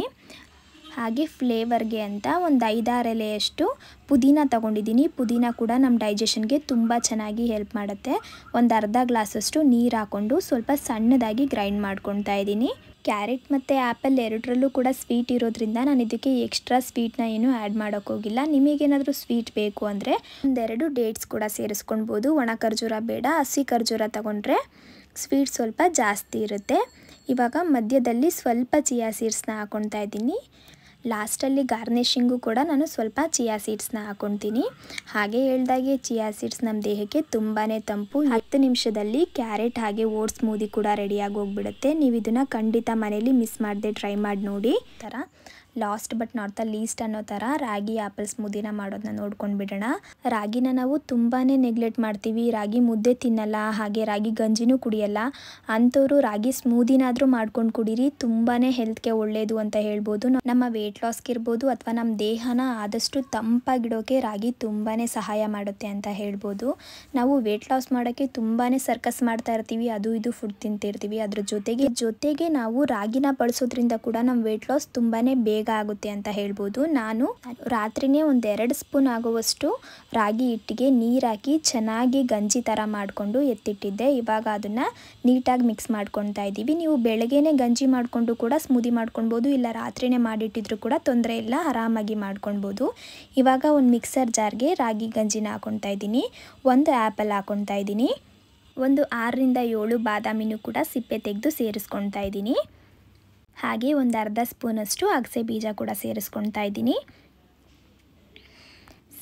ಹಾಗೆ ಫ್ಲೇವರ್ಗೆ ಅಂತ ಒಂದು ಐದಾರು ಎಲೆಯಷ್ಟು ಪುದೀನ ತೊಗೊಂಡಿದ್ದೀನಿ ಪುದೀನ ಕೂಡ ನಮ್ಮ ಡೈಜೆಷನ್ಗೆ ತುಂಬ ಚೆನ್ನಾಗಿ ಹೆಲ್ಪ್ ಮಾಡುತ್ತೆ ಒಂದು ಅರ್ಧ ಗ್ಲಾಸಷ್ಟು ನೀರು ಹಾಕ್ಕೊಂಡು ಸ್ವಲ್ಪ ಸಣ್ಣದಾಗಿ ಗ್ರೈಂಡ್ ಮಾಡ್ಕೊತಾ ಇದ್ದೀನಿ ಕ್ಯಾರೆಟ್ ಮತ್ತು ಆ್ಯಪಲ್ ಎರಡರಲ್ಲೂ ಕೂಡ ಸ್ವೀಟ್ ಇರೋದ್ರಿಂದ ನಾನು ಇದಕ್ಕೆ ಎಕ್ಸ್ಟ್ರಾ ಸ್ವೀಟ್ನ ಏನು ಆ್ಯಡ್ ಮಾಡೋಕ್ಕೋಗಿಲ್ಲ ನಿಮಗೇನಾದರೂ ಸ್ವೀಟ್ ಬೇಕು ಅಂದರೆ ಒಂದೆರಡು ಡೇಟ್ಸ್ ಕೂಡ ಸೇರಿಸ್ಕೊಳ್ಬೋದು ಒಣ ಖರ್ಜೂರ ಬೇಡ ಹಸಿ ಖರ್ಜೂರ ತಗೊಂಡ್ರೆ ಸ್ವೀಟ್ ಸ್ವಲ್ಪ ಜಾಸ್ತಿ ಇರುತ್ತೆ ಇವಾಗ ಮಧ್ಯದಲ್ಲಿ ಸ್ವಲ್ಪ ಚಿಯಾ ಸೀಡ್ಸ್ನ ಹಾಕ್ಕೊಳ್ತಾ ಇದ್ದೀನಿ ಲಾಸ್ಟಲ್ಲಿ ಗಾರ್ನಿಷಿಂಗು ಕೂಡ ನಾನು ಸ್ವಲ್ಪ ಚಿಯಾ ಸೀಡ್ಸ್ನ ಹಾಕ್ಕೊತೀನಿ ಹಾಗೆ ಹೇಳ್ದಾಗೆ ಚಿಯಾ ಸೀಡ್ಸ್ ನಮ್ಮ ದೇಹಕ್ಕೆ ತುಂಬಾ ತಂಪು ಹತ್ತು ನಿಮಿಷದಲ್ಲಿ ಕ್ಯಾರೆಟ್ ಹಾಗೆ ಓಟ್ಸ್ ಸ್ಮೂದಿ ಕೂಡ ರೆಡಿಯಾಗಿ ಹೋಗ್ಬಿಡುತ್ತೆ ನೀವು ಇದನ್ನು ಖಂಡಿತ ಮನೇಲಿ ಮಿಸ್ ಮಾಡದೆ ಟ್ರೈ ಮಾಡಿ ನೋಡಿ ಥರ last but not the least ಅನ್ನೋ ಥರ ರಾಗಿ ಆ್ಯಪಲ್ ಸ್ಮೂದಿನ ಮಾಡೋದನ್ನ ನೋಡ್ಕೊಂಡು ಬಿಡೋಣ ರಾಗಿನ ನಾವು ತುಂಬಾ ನೆಗ್ಲೆಕ್ಟ್ ಮಾಡ್ತೀವಿ ರಾಗಿ ಮುದ್ದೆ ತಿನ್ನಲ್ಲ ಹಾಗೆ ರಾಗಿ ಗಂಜಿನೂ ಕುಡಿಯಲ್ಲ ಅಂಥವ್ರು ರಾಗಿ ಸ್ಮೂದಿನಾದರೂ ಮಾಡ್ಕೊಂಡು ಕುಡೀರಿ ತುಂಬಾ ಹೆಲ್ತ್ಗೆ ಒಳ್ಳೆಯದು ಅಂತ ಹೇಳ್ಬೋದು ನಮ್ಮ ವೆಯ್ಟ್ ಲಾಸ್ಗೆ ಇರ್ಬೋದು ಅಥವಾ ನಮ್ಮ ದೇಹನ ಆದಷ್ಟು ತಂಪಾಗಿಡೋಕೆ ರಾಗಿ ತುಂಬಾ ಸಹಾಯ ಮಾಡುತ್ತೆ ಅಂತ ಹೇಳ್ಬೋದು ನಾವು ವೆಯ್ಟ್ ಲಾಸ್ ಮಾಡೋಕ್ಕೆ ತುಂಬಾ ಸರ್ಕಸ್ ಮಾಡ್ತಾ ಇರ್ತೀವಿ ಅದು ಇದು ಫುಡ್ ತಿಂತಿರ್ತೀವಿ ಅದ್ರ ಜೊತೆಗೆ ಜೊತೆಗೆ ನಾವು ರಾಗಿನ ಬಳಸೋದ್ರಿಂದ ಕೂಡ ನಮ್ಮ ವೆಯ್ಟ್ ಲಾಸ್ ತುಂಬಾ ಬೇಗ ಆಗುತ್ತೆ ಅಂತ ಹೇಳ್ಬೋದು ನಾನು ರಾತ್ರಿನೇ ಒಂದು ಎರಡು ಸ್ಪೂನ್ ಆಗುವಷ್ಟು ರಾಗಿ ಹಿಟ್ಟಿಗೆ ನೀರು ಹಾಕಿ ಚೆನ್ನಾಗಿ ಗಂಜಿ ಥರ ಮಾಡಿಕೊಂಡು ಎತ್ತಿಟ್ಟಿದ್ದೆ ಇವಾಗ ಅದನ್ನು ನೀಟಾಗಿ ಮಿಕ್ಸ್ ಮಾಡ್ಕೊತಾ ಇದ್ದೀವಿ ನೀವು ಬೆಳಗ್ಗೆನೇ ಗಂಜಿ ಮಾಡಿಕೊಂಡು ಕೂಡ ಸ್ಮೂದಿ ಮಾಡ್ಕೊಳ್ಬೋದು ಇಲ್ಲ ರಾತ್ರಿನೇ ಮಾಡಿಟ್ಟಿದ್ರು ಕೂಡ ತೊಂದರೆ ಇಲ್ಲ ಆರಾಮಾಗಿ ಮಾಡ್ಕೊಳ್ಬೋದು ಇವಾಗ ಒಂದು ಮಿಕ್ಸರ್ ಜಾರ್ಗೆ ರಾಗಿ ಗಂಜಿನ ಹಾಕ್ಕೊತಾ ಇದ್ದೀನಿ ಒಂದು ಆ್ಯಪಲ್ ಹಾಕ್ಕೊತಾ ಇದ್ದೀನಿ ಒಂದು ಆರರಿಂದ ಏಳು ಬಾದಾಮಿನೂ ಕೂಡ ಸಿಪ್ಪೆ ತೆಗೆದು ಸೇರಿಸ್ಕೊತಾ ಇದ್ದೀನಿ ಹಾಗೆ ಒಂದು ಅರ್ಧ ಸ್ಪೂನಷ್ಟು ಅಗಸೆ ಬೀಜ ಕೂಡ ಸೇರಿಸ್ಕೊತಾ ಇದ್ದೀನಿ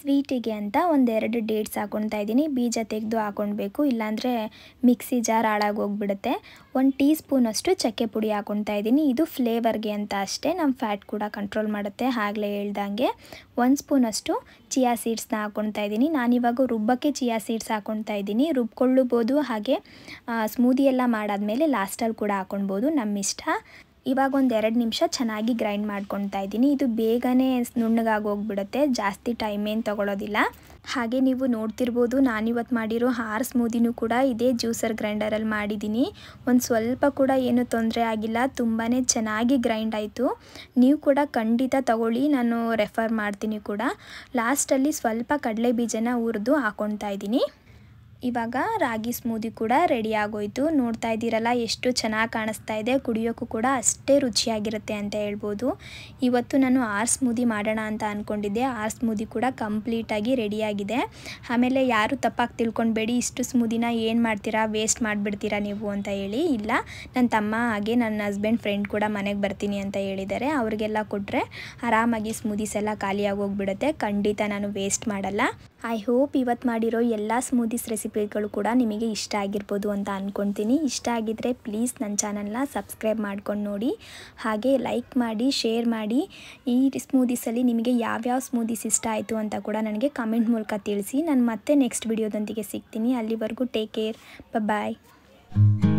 ಸ್ವೀಟಿಗೆ ಅಂತ ಒಂದೆರಡು ಡೇಟ್ಸ್ ಹಾಕ್ಕೊಳ್ತಾ ಇದ್ದೀನಿ ಬೀಜ ತೆಗೆದು ಹಾಕ್ಕೊಳ್ಬೇಕು ಇಲ್ಲಾಂದರೆ ಮಿಕ್ಸಿ ಜಾರ್ ಹಾಳಾಗೋಗ್ಬಿಡುತ್ತೆ ಒಂದು ಟೀ ಸ್ಪೂನಷ್ಟು ಚಕ್ಕೆ ಪುಡಿ ಹಾಕ್ಕೊಳ್ತಾ ಇದ್ದೀನಿ ಇದು ಫ್ಲೇವರ್ಗೆ ಅಂತ ಅಷ್ಟೇ ನಮ್ಮ ಫ್ಯಾಟ್ ಕೂಡ ಕಂಟ್ರೋಲ್ ಮಾಡುತ್ತೆ ಆಗಲೇ ಹೇಳ್ದಂಗೆ ಒಂದು ಸ್ಪೂನಷ್ಟು ಚಿಯಾ ಸೀಡ್ಸ್ನ ಹಾಕ್ಕೊಳ್ತಾ ಇದ್ದೀನಿ ನಾನಿವಾಗ ರುಬ್ಬಕ್ಕೆ ಚಿಯಾ ಸೀಡ್ಸ್ ಹಾಕ್ಕೊಳ್ತಾ ಇದ್ದೀನಿ ರುಬ್ಕೊಳ್ಳಬೋದು ಹಾಗೆ ಸ್ಮೂದಿ ಎಲ್ಲ ಮಾಡಾದ್ಮೇಲೆ ಲಾಸ್ಟಲ್ಲಿ ಕೂಡ ಹಾಕ್ಕೊಳ್ಬೋದು ನಮ್ಮ ಇಷ್ಟ ಇವಾಗ ಒಂದು ಎರಡು ನಿಮಿಷ ಚೆನ್ನಾಗಿ ಗ್ರೈಂಡ್ ಮಾಡ್ಕೊತಾ ಇದ್ದೀನಿ ಇದು ಬೇಗನೆ ನುಣ್ಣಗಾಗಿ ಹೋಗ್ಬಿಡುತ್ತೆ ಜಾಸ್ತಿ ಟೈಮ್ ಏನು ತೊಗೊಳೋದಿಲ್ಲ ಹಾಗೆ ನೀವು ನೋಡ್ತಿರ್ಬೋದು ನಾನಿವತ್ತು ಮಾಡಿರೋ ಹಾರ್ ಸ್ಮೂದಿನೂ ಕೂಡ ಇದೇ ಜ್ಯೂಸರ್ ಗ್ರೈಂಡರಲ್ಲಿ ಮಾಡಿದ್ದೀನಿ ಒಂದು ಸ್ವಲ್ಪ ಕೂಡ ಏನು ತೊಂದರೆ ಆಗಿಲ್ಲ ತುಂಬಾ ಚೆನ್ನಾಗಿ ಗ್ರೈಂಡ್ ಆಯಿತು ನೀವು ಕೂಡ ಖಂಡಿತ ತಗೊಳ್ಳಿ ನಾನು ರೆಫರ್ ಮಾಡ್ತೀನಿ ಕೂಡ ಲಾಸ್ಟಲ್ಲಿ ಸ್ವಲ್ಪ ಕಡಲೆ ಬೀಜನ ಹುರಿದು ಹಾಕ್ಕೊತಾ ಇದ್ದೀನಿ ಇವಾಗ ರಾಗಿ ಸ್ಮೂದಿ ಕೂಡ ರೆಡಿ ಆಗೋಯ್ತು ನೋಡ್ತಾ ಇದ್ದೀರಲ್ಲ ಎಷ್ಟು ಚೆನ್ನಾಗಿ ಕಾಣಿಸ್ತಾ ಇದೆ ಕುಡಿಯೋಕ್ಕೂ ಕೂಡ ಅಷ್ಟೇ ರುಚಿಯಾಗಿರುತ್ತೆ ಅಂತ ಹೇಳ್ಬೋದು ಇವತ್ತು ನಾನು ಆರ್ ಸ್ಮೂದಿ ಮಾಡೋಣ ಅಂತ ಅಂದ್ಕೊಂಡಿದ್ದೆ ಆರ್ ಸ್ಮೂದಿ ಕೂಡ ಕಂಪ್ಲೀಟಾಗಿ ರೆಡಿಯಾಗಿದೆ ಆಮೇಲೆ ಯಾರು ತಪ್ಪಾಗಿ ತಿಳ್ಕೊಬೇಡಿ ಇಷ್ಟು ಸ್ಮೂದಿನ ಏನು ಮಾಡ್ತೀರಾ ವೇಸ್ಟ್ ಮಾಡಿಬಿಡ್ತೀರಾ ನೀವು ಅಂತ ಹೇಳಿ ಇಲ್ಲ ನನ್ನ ತಮ್ಮ ಹಾಗೆ ನನ್ನ ಹಸ್ಬೆಂಡ್ ಫ್ರೆಂಡ್ ಕೂಡ ಮನೆಗೆ ಬರ್ತೀನಿ ಅಂತ ಹೇಳಿದ್ದಾರೆ ಅವ್ರಿಗೆಲ್ಲ ಕೊಟ್ಟರೆ ಆರಾಮಾಗಿ ಸ್ಮೂದೀಸ್ ಎಲ್ಲ ಖಾಲಿಯಾಗಿ ಹೋಗ್ಬಿಡುತ್ತೆ ಖಂಡಿತ ನಾನು ವೇಸ್ಟ್ ಮಾಡಲ್ಲ ಐ ಹೋಪ್ ಇವತ್ತು ಮಾಡಿರೋ ಎಲ್ಲ ಸ್ಮೂದೀಸ್ ರೆಸಿಪಿಗಳು ಕೂಡ ನಿಮಗೆ ಇಷ್ಟ ಆಗಿರ್ಬೋದು ಅಂತ ಅಂದ್ಕೊಳ್ತೀನಿ ಇಷ್ಟ ಆಗಿದ್ದರೆ ಪ್ಲೀಸ್ ನನ್ನ ಚಾನಲ್ನ ಸಬ್ಸ್ಕ್ರೈಬ್ ಮಾಡ್ಕೊಂಡು ನೋಡಿ ಹಾಗೆ ಲೈಕ್ ಮಾಡಿ ಶೇರ್ ಮಾಡಿ ಈ ಸ್ಮೂದೀಸಲ್ಲಿ ನಿಮಗೆ ಯಾವ್ಯಾವ ಸ್ಮೂದೀಸ್ ಇಷ್ಟ ಆಯಿತು ಅಂತ ಕೂಡ ನನಗೆ ಕಮೆಂಟ್ ಮೂಲಕ ತಿಳಿಸಿ ನಾನು ಮತ್ತೆ ನೆಕ್ಸ್ಟ್ ವಿಡಿಯೋದೊಂದಿಗೆ ಸಿಗ್ತೀನಿ ಅಲ್ಲಿವರೆಗೂ ಟೇಕ್ ಕೇರ್ ಬಾಯ್